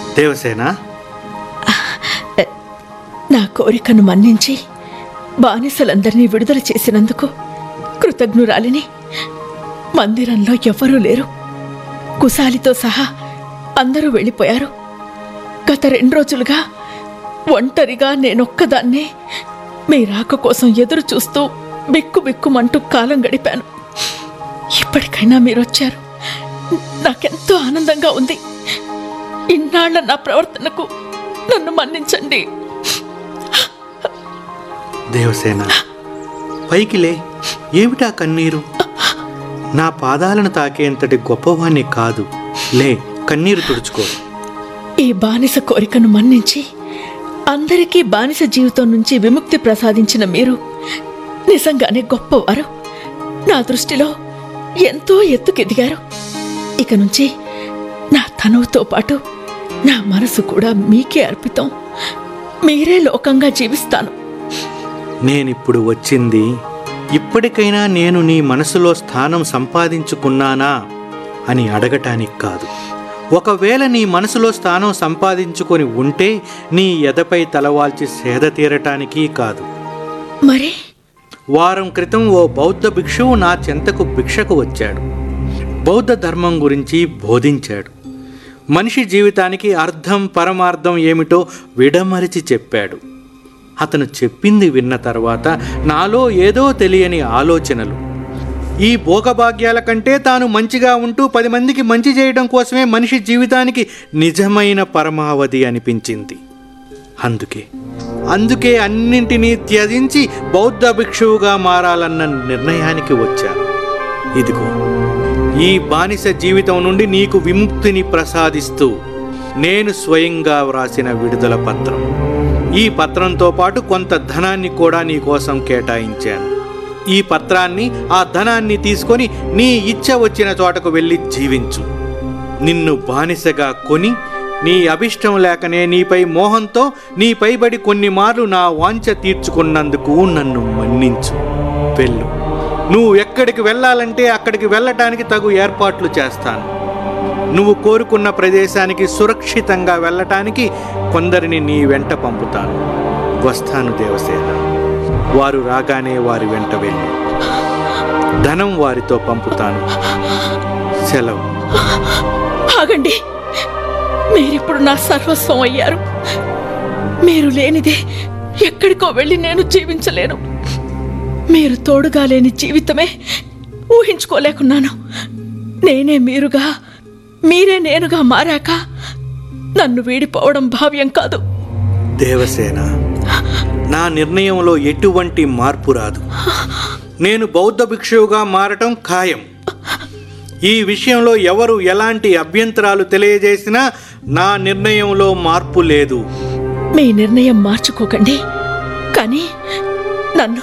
దేవసేన నా కోరికను మన్నించి బానిసలందరినీ విడుదల చేసినందుకు కృతజ్ఞురాలిని మందిరంలో ఎవ్వరూ లేరు కుశాలితో సహా అందరూ వెళ్ళిపోయారు గత రెండు రోజులుగా ఒంటరిగా నేనొక్కదాన్నే మీ రాక కోసం ఎదురు చూస్తూ బిక్కు బిక్కుమంటూ కాలం గడిపాను ఇప్పటికైనా మీరు వచ్చారు నాకెంతో ఆనందంగా ఉంది ఇన్నాళ్ల నా ప్రవర్తనకు నన్ను మన్నించండి దేవసేన పైకి లే ఏమిటా కన్నీరు నా పాదాలను తాకేంతటి గొప్పవాణ్ణి కాదు లే కన్నీరు తుడుచుకో ఈ బానిస కోరికను మన్నించి అందరికీ బానిస జీవితం నుంచి విముక్తి ప్రసాదించిన మీరు నిజంగానే గొప్పవారు నా దృష్టిలో ఎంతో ఎత్తుకెదిగారు ఇక నుంచి నా తనువుతో పాటు నా మనసు కూడా మీకే అర్పితం మీరే లోకంగా జీవిస్తాను నేనిప్పుడు వచ్చింది ఇప్పటికైనా నేను నీ మనసులో స్థానం సంపాదించుకున్నానా అని అడగటానికి కాదు ఒకవేళ నీ మనసులో స్థానం సంపాదించుకొని ఉంటే నీ ఎదపై తలవాల్చి సేద తీరటానికి కాదు మరి వారం క్రితం ఓ బౌద్ధ భిక్షువు నా చెంతకు భిక్షకు వచ్చాడు బౌద్ధ ధర్మం గురించి బోధించాడు మనిషి జీవితానికి అర్థం పరమార్థం ఏమిటో విడమరిచి చెప్పాడు అతను చెప్పింది విన్న తర్వాత నాలో ఏదో తెలియని ఆలోచనలు ఈ భోగభాగ్యాల కంటే తాను మంచిగా ఉంటూ పది మందికి మంచి చేయడం కోసమే మనిషి జీవితానికి నిజమైన పరమావధి అనిపించింది అందుకే అందుకే అన్నింటినీ త్యజించి బౌద్ధ భిక్షువుగా మారాలన్న నిర్ణయానికి వచ్చాను ఇదిగో ఈ బానిస జీవితం నుండి నీకు విముక్తిని ప్రసాదిస్తూ నేను స్వయంగా వ్రాసిన విడుదల పత్రం ఈ పత్రంతో పాటు కొంత ధనాన్ని కూడా నీ కోసం కేటాయించాను ఈ పత్రాన్ని ఆ ధనాన్ని తీసుకొని నీ ఇచ్చ వచ్చిన చోటకు వెళ్ళి జీవించు నిన్ను బానిసగా కొని నీ అభిష్టం లేకనే నీపై మోహంతో నీ పైబడి కొన్ని మార్లు నా వాంఛ తీర్చుకున్నందుకు నన్ను మన్నించు వెళ్ళు నువ్వు ఎక్కడికి వెళ్ళాలంటే అక్కడికి వెళ్ళటానికి తగు ఏర్పాట్లు చేస్తాను నువ్వు కోరుకున్న ప్రదేశానికి సురక్షితంగా వెళ్ళటానికి కొందరిని నీ వెంట పంపుతాను వస్తాను దేవసేన వారు రాగానే వారి వెంట వెళ్ళి ధనం వారితో పంపుతాను సెలవు ఆగండి మీరిప్పుడు నా సర్వస్వం అయ్యారు మీరు లేనిదే ఎక్కడికో వెళ్ళి నేను జీవించలేను మీరు తోడుగా లేని జీవితమే ఊహించుకోలేకున్నాను నేనే మీరుగా మీరే నేనుగా మారాక నన్ను వీడిపోవడం భావ్యం కాదు దేవసేన నా నిర్ణయంలో ఎటువంటి మార్పు రాదు నేను బౌద్ధ భిక్షువుగా మారటం ఖాయం ఈ విషయంలో ఎవరు ఎలాంటి అభ్యంతరాలు తెలియజేసినా నా నిర్ణయంలో మార్పు లేదు మీ నిర్ణయం మార్చుకోకండి కానీ